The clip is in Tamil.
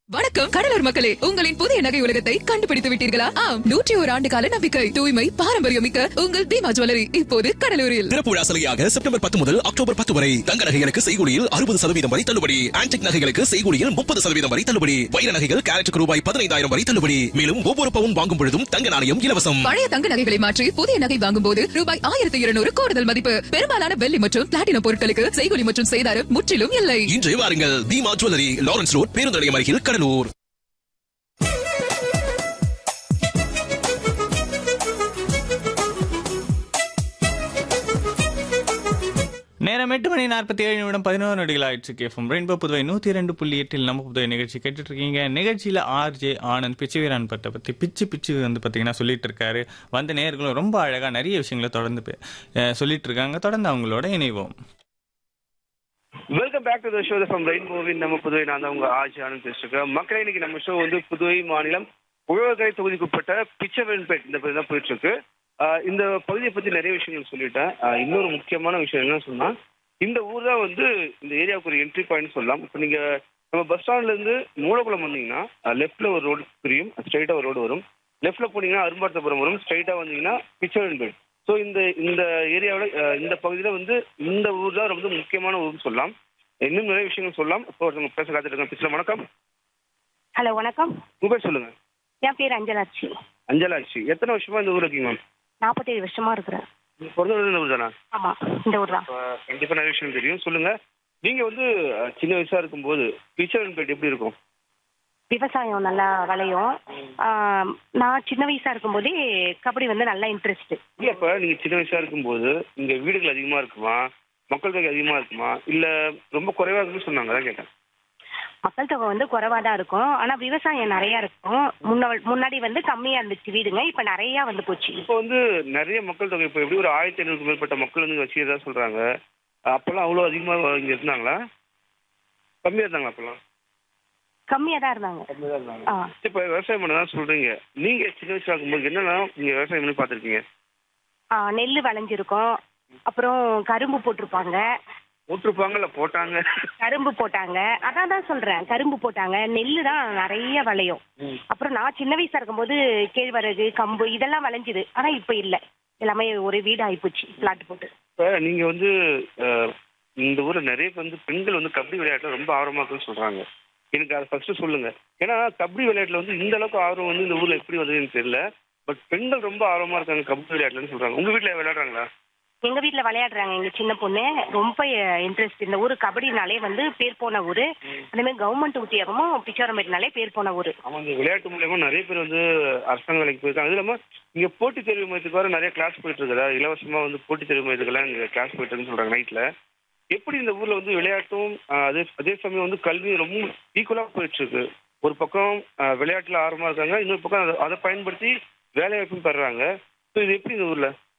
வணக்கம் கடலூர் மக்களே உங்களின் புதிய நகை உலகத்தை கண்டுபிடித்து விட்டீர்களா ஆம் நூற்றி ஒரு ஆண்டு கால நம்பிக்கை தூய்மை பாரம்பரியம் மிக்க உங்கள் தீமா ஜுவல்லரி இப்போது கடலூரில் திறப்பு விழா சலுகையாக செப்டம்பர் பத்து முதல் அக்டோபர் பத்து வரை தங்க நகைகளுக்கு செய்கூலியில் அறுபது சதவீதம் வரை தள்ளுபடி ஆன்டிக் நகைகளுக்கு செய்கூலியில் முப்பது சதவீதம் வரை தள்ளுபடி வைர நகைகள் கேரட்டுக்கு ரூபாய் பதினைந்தாயிரம் வரை தள்ளுபடி மேலும் ஒவ்வொரு பவுன் வாங்கும் பொழுதும் தங்க நாணயம் இலவசம் பழைய தங்க நகைகளை மாற்றி புதிய நகை வாங்கும் போது ரூபாய் ஆயிரத்தி இருநூறு கூடுதல் மதிப்பு பெரும்பாலான வெள்ளி மற்றும் பிளாட்டினம் பொருட்களுக்கு செய்கூலி மற்றும் செய்தாரம் முற்றிலும் இல்லை இன்றே வாருங்கள் தீமா ஜுவல்லரி லாரன்ஸ் ரோட் பேருந்து நிலையம் அருகில் கடலூர் நேரம் எட்டு மணி நாற்பத்தி ஏழு நிமிடம் பதினோரு நொடிகள் ஆயிடுச்சு கேஃபம் ரெயின்போ புதுவை நூத்தி ரெண்டு புள்ளி எட்டில் நம்ம புதுவை நிகழ்ச்சி கேட்டுட்டு இருக்கீங்க நிகழ்ச்சியில ஆர்ஜே ஆனந்த் பிச்சுவீரான் பட்ட பத்தி பிச்சு பிச்சு வந்து பாத்தீங்கன்னா சொல்லிட்டு இருக்காரு வந்த நேர்களும் ரொம்ப அழகா நிறைய விஷயங்களை தொடர்ந்து பே- அஹ் சொல்லிட்டு இருக்காங்க தொடர்ந்து அவங்களோட இணைவோம் welcome back to the show from ரெயின்போவின் நம்ம புதுவை நான் தான் உங்க ஆஜ் ஆனந்த் பேசிருக்கேன் மக்களே இன்னைக்கு நம்ம ஷோ வந்து புதுவை மாநிலம் உழவர்கரை தொகுதிக்குட்பட்ட பிச்சவன்பேட் இந்த பகுதி தான் போயிட்டு இருக்கு ஆஹ் இந்த பகுதியை பத்தி நிறைய விஷயங்கள் சொல்லிட்டேன் ஆஹ் இன்னொரு முக்கியமான விஷயம் என்ன சொன்னா இந்த ஊர் தான் வந்து இந்த ஏரியாவுக்கு ஒரு என்ட்ரி பாயிண்ட் சொல்லலாம் இப்போ நீங்க நம்ம பஸ் ஸ்டாண்ட்ல இருந்து மூலகுளம் வந்தீங்கன்னா லெஃப்ட்ல ஒரு ரோடு பிரியும் ஸ்ட்ரைட்டா ஒரு ரோடு வரும் லெஃப்ட்ல போனீங்கன்னா அரும்பார்த்தபுரம் வரும் ஸ்ட்ரைட்டா வந்தீங்கன்னா பிச்சவன்பேட் ஸோ இந்த இந்த ஏரியாவில் இந்த பகுதியில் வந்து இந்த ஊர் தான் ரொம்ப முக்கியமான ஊர்னு சொல்லலாம் இன்னும் நிறைய விஷயங்கள் சொல்லலாம் இப்போ ஒருத்தவங்க பேச காத்துட்டு இருக்காங்க பேசலாம் வணக்கம் ஹலோ வணக்கம் உங்க பேர் சொல்லுங்க என் பேர் அஞ்சலாட்சி அஞ்சலாட்சி எத்தனை வருஷமா இந்த ஊர் இருக்கீங்க மேம் நாற்பத்தேழு வருஷமா இருக்கிறேன் நீங்க பிறந்தது இந்த ஊர் தானா ஆமா இந்த ஊர் தான் அப்ப கண்டிப்பா நிறைய விஷயம் தெரியும் சொல்லுங்க நீங்க வந்து அஹ், சின்ன வயசா இருக்கும்போது பிச்சவன்பேட் எப்படி இருக்கும் விவசாயம் நல்லா விளையும் ஆம், நான் சின்ன வயசா இருக்கும்போதே கபடி வந்து நல்லா இன்ட்ரெஸ்ட் இல்ல இப்ப நீங்க சின்ன வயசா இருக்கும்போது இங்க வீடுகள் அதிகமா இருக்குமா மக்கள் தொகை அதிகமா இருக்குமா இல்ல ரொம்ப குறைவா இருக்குன்னு சொன்னாங்க அதான் கேட்டேன் மக்கள் தொகை வந்து குறைவா தான் இருக்கும் ஆனா விவசாயம் நிறைய இருக்கும் முன்ன முன்னாடி வந்து கம்மியா இருந்துச்சு வீடுங்க இப்ப நிறைய வந்து போச்சு இப்போ வந்து நிறைய மக்கள் தொகை இப்போ எப்படி ஒரு ஆயிரத்தி ஐநூறுக்கு மேற்பட்ட மக்கள் வந்து வச்சுக்கிறதா சொல்றாங்க அப்பெல்லாம் அவ்வளோ அதிகமா இங்க இருந்தாங்களா கம்மியா இருந்தாங்களா அப்பெல்லாம் கம்மியா தான் இருந்தாங்க கம்மியா தான் இருந்தாங்க ஆ இப்போ விவசாயம் பண்ணதான் சொல்றீங்க நீங்க சின்ன வயசுல இருக்கும்போது என்னென்ன நீங்க விவசாயம் பண்ணி பார்த்திருக்கீங்க ஆ, நெல் விளைஞ்சிருக்கும் அப்புறம் கரும்பு போட்டிருப்பாங்க போட்டிருப்பாங்கல்ல போட்டாங்க கரும்பு போட்டாங்க அதான் தான் சொல்றேன் கரும்பு போட்டாங்க நெல்லு தான் நிறைய விளையும் அப்புறம் நான் சின்ன வயசா இருக்கும்போது கேழ்வரகு கம்பு இதெல்லாம் விளைஞ்சுது ஆனா இப்ப இல்ல எல்லாமே ஒரு வீடு ஆயிப்போச்சு பிளாட் போட்டு இப்போ நீங்க வந்து அஹ், இந்த ஊர்ல நிறைய பேர் வந்து பெண்கள் வந்து கபடி விளையாட்டுல ரொம்ப ஆர்வமா இருக்குன்னு சொல்றாங்க எனக்கு அதை ஃபர்ஸ்ட் சொல்லுங்க ஏன்னா கபடி விளையாட்டுல வந்து இந்த அளவுக்கு ஆர்வம் வந்து இந்த ஊர்ல எப்படி வந்ததுன்னு தெரியல பட் பெண்கள் ரொம்ப ஆர்வமா இருக்காங்க கபடி விளையாட்டுலன்னு சொல்றாங்க உங்க வீட்டுல விளையாடுறாங்களா எங்க வீட்ல விளையாடுறாங்க எங்க சின்ன பொண்ணு ரொம்ப இன்ட்ரெஸ்ட் இந்த ஊரு கபடினாலே வந்து பேர் போன ஊரு அதே மாதிரி கவர்மெண்ட் உத்தியோகமும் பிச்சாரம்பேட்டினாலே பேர் போன ஊரு ஆமா இந்த விளையாட்டு மூலியமா நிறைய பேர் வந்து அரசாங்க வேலைக்கு போயிருக்காங்க அது இல்லாம இங்க போட்டித் தேர்வு மையத்துக்கு வர நிறைய கிளாஸ் போயிட்டு இருக்குதா இலவசமா வந்து போட்டித் தேர்வு மையத்துக்கெல்லாம் இங்க கிளாஸ் போயிட்டு இருக்குன்னு சொல்றாங்க நைட்ல எப்படி இந்த ஊர்ல வந்து விளையாட்டும் ஆஹ், அதே அதே சமயம் வந்து கல்வியும் ரொம்ப ஈக்குவலா போயிட்டு இருக்கு ஒரு பக்கம் ஆஹ், விளையாட்டுல ஆர்வமா இருக்காங்க இன்னொரு பக்கம் அதை- அதை பயன்படுத்தி வேலை வாய்ப்பும் பெறாங்க ஸோ இது எப்படி இந்த ஊர்ல